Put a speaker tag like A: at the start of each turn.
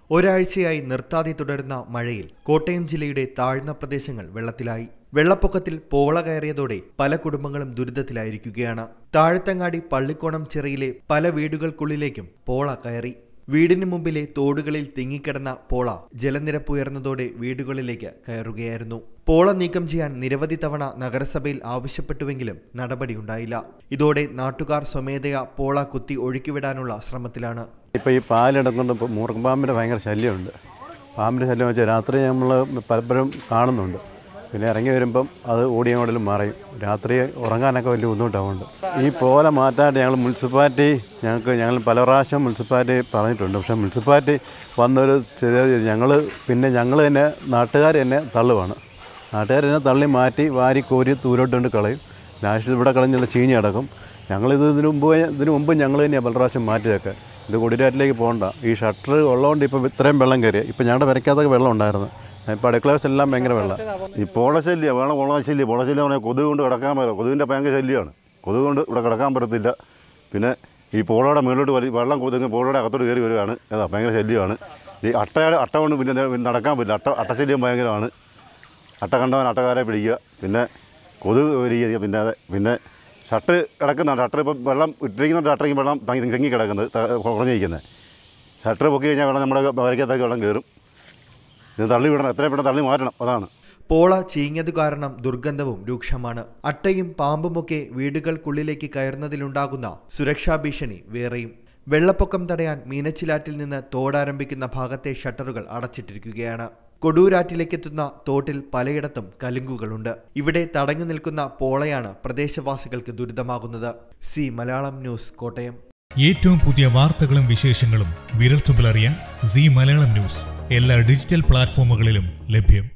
A: ഒരാഴ്ചയായി നിർത്താതെ തുടരുന്ന മഴയിൽ കോട്ടയം ജില്ലയുടെ താഴ്ന്ന പ്രദേശങ്ങൾ വെള്ളത്തിലായി വെള്ളപ്പൊക്കത്തിൽ പോള കയറിയതോടെ പല കുടുംബങ്ങളും ദുരിതത്തിലായിരിക്കുകയാണ് താഴത്തങ്ങാടി പള്ളിക്കോണം ചെറിയിലെ പല വീടുകൾക്കുള്ളിലേക്കും പോള കയറി വീടിന് മുമ്പിലെ തോടുകളിൽ തിങ്ങിക്കിടന്ന പോള ജലനിരപ്പ് ഉയർന്നതോടെ വീടുകളിലേക്ക് കയറുകയായിരുന്നു പോള നീക്കം ചെയ്യാൻ നിരവധി തവണ നഗരസഭയിൽ ആവശ്യപ്പെട്ടുവെങ്കിലും നടപടിയുണ്ടായില്ല ഇതോടെ നാട്ടുകാർ സ്വമേധയാ പോള കുത്തി ഒഴുക്കിവിടാനുള്ള ശ്രമത്തിലാണ്
B: ഇപ്പോൾ ഈ പാലെടുക്കൊണ്ട് ഇപ്പോൾ മൂർഖമ്പാമ്പിൻ്റെ ഭയങ്കര ശല്യമുണ്ട് പാമ്പിൻ്റെ ശല്യം വെച്ചാൽ രാത്രി നമ്മൾ പലപ്പോഴും കാണുന്നുണ്ട് പിന്നെ ഇറങ്ങി വരുമ്പം അത് ഓടിയങ്ങോട്ടിലും മറയും രാത്രി ഉറങ്ങാനൊക്കെ വലിയ ബുദ്ധിമുട്ടാവുന്നുണ്ട് ഈ പോല മാറ്റാനായിട്ട് ഞങ്ങൾ മുനിസിപ്പാലിറ്റി ഞങ്ങൾക്ക് ഞങ്ങൾ പല പ്രാവശ്യം മുനിസിപ്പാലിറ്റി പറഞ്ഞിട്ടുണ്ട് പക്ഷേ മുനിസിപ്പാലിറ്റി വന്നൊരു ചെറിയ ഞങ്ങൾ പിന്നെ ഞങ്ങൾ തന്നെ നാട്ടുകാർ തന്നെ തള്ളുവാണ് നാട്ടുകാർ തന്നെ തള്ളി മാറ്റി വാരി കോരി ദൂരോട്ട് കളയും ലാസ്റ്റ് ഇവിടെ കളഞ്ഞുള്ള ചീഞ്ഞ് കിടക്കും ഞങ്ങളിത് ഇതിനു മുമ്പ് ഇതിനു മുമ്പ് ഞങ്ങൾ തന്നെയാണ് പല പ്രാവശ്യം മാറ്റിയൊക്കെ ഇത് കൊടിരാറ്റിലേക്ക് പോകണ്ട ഈ ഷട്ടർ ഉള്ളതുകൊണ്ട് ഇപ്പോൾ ഇത്രയും വെള്ളം കയറി ഇപ്പോൾ ഞങ്ങളുടെ വരയ്ക്കാത്തൊക്കെ വെള്ളം ഉണ്ടായിരുന്നു ഇപ്പോൾ അടുക്കളേഴ്സ് എല്ലാം ഭയങ്കര വെള്ളം
C: ഈ പോളശല്യം വേണം പോളശല്യം പോളശല്യം പറഞ്ഞാൽ കൊതുക് കൊണ്ട് കിടക്കാൻ പറ്റില്ല കൊതുകിൻ്റെ ഭയങ്കര ശല്യമാണ് കൊതുക് കൊണ്ട് ഇവിടെ കിടക്കാൻ പറ്റത്തില്ല പിന്നെ ഈ പോളയുടെ മുകളിലോട്ട് വലി വെള്ളം കൊതുക് പോളയുടെ അകത്തോട്ട് കയറി വരികയാണ് ഏതാ ഭയങ്കര ശല്യമാണ് ഈ അട്ടയുടെ അട്ട കൊണ്ട് പിന്നെ നേ- നടക്കാൻ പറ്റില്ല അട്ട അട്ടശല്യം ഭയങ്കരമാണ് അട്ട കണ്ടവൻ അട്ടക്കാരെ പിടിക്കുക പിന്നെ കൊതുക് വരിക പിന്നെ അതെ പിന്നെ ഷട്ട് കിടക്കുന്ന ഷട്ടർ ഇപ്പം വെള്ളം ഇട്ടിരിക്കുന്ന ഷട്ടറിങ് വെള്ളം തങ്ങി തങ്ങി കിടക്കുന്നത് ത- കുറഞ്ഞിരിക്കുന്നത് ഷട്ടർ പൊക്കി കഴിഞ്ഞാൽ വെള്ളം നമ്മുടെ വരയ്ക്കകത്തേക്ക് വെള്ളം കയറും ഇത് തള്ളി വിടണം എത്രയും പെട്ടെന്ന് തള്ളി മാറ്റണം അതാണ്
A: പോള ചീഞ്ഞതു കാരണം ദുർഗന്ധവും രൂക്ഷമാണ് അട്ടയും പാമ്പുമൊക്കെ വീടുകൾക്കുള്ളിലേക്ക് കയറുന്നതിലുണ്ടാകുന്ന സുരക്ഷാ ഭീഷണി വേറെയും വെള്ളപ്പൊക്കം തടയാൻ മീനച്ചിലാറ്റിൽ നിന്ന് തോടാരംഭിക്കുന്ന ഭാഗത്തെ ഷട്ടറുകൾ അടച്ചിട്ടിരിക്കുകയാണ് കൊടൂരാറ്റിലേക്കെത്തുന്ന തോട്ടിൽ പലയിടത്തും കലുങ്കുകളുണ്ട് ഇവിടെ തടഞ്ഞു നിൽക്കുന്ന പോളയാണ് പ്രദേശവാസികൾക്ക് ദുരിതമാകുന്നത് സി മലയാളം ന്യൂസ് കോട്ടയം
D: ഏറ്റവും പുതിയ വാർത്തകളും വിശേഷങ്ങളും വിരൽത്തുമ്പിലറിയാൻ സി മലയാളം ന്യൂസ് എല്ലാ ഡിജിറ്റൽ പ്ലാറ്റ്ഫോമുകളിലും ലഭ്യം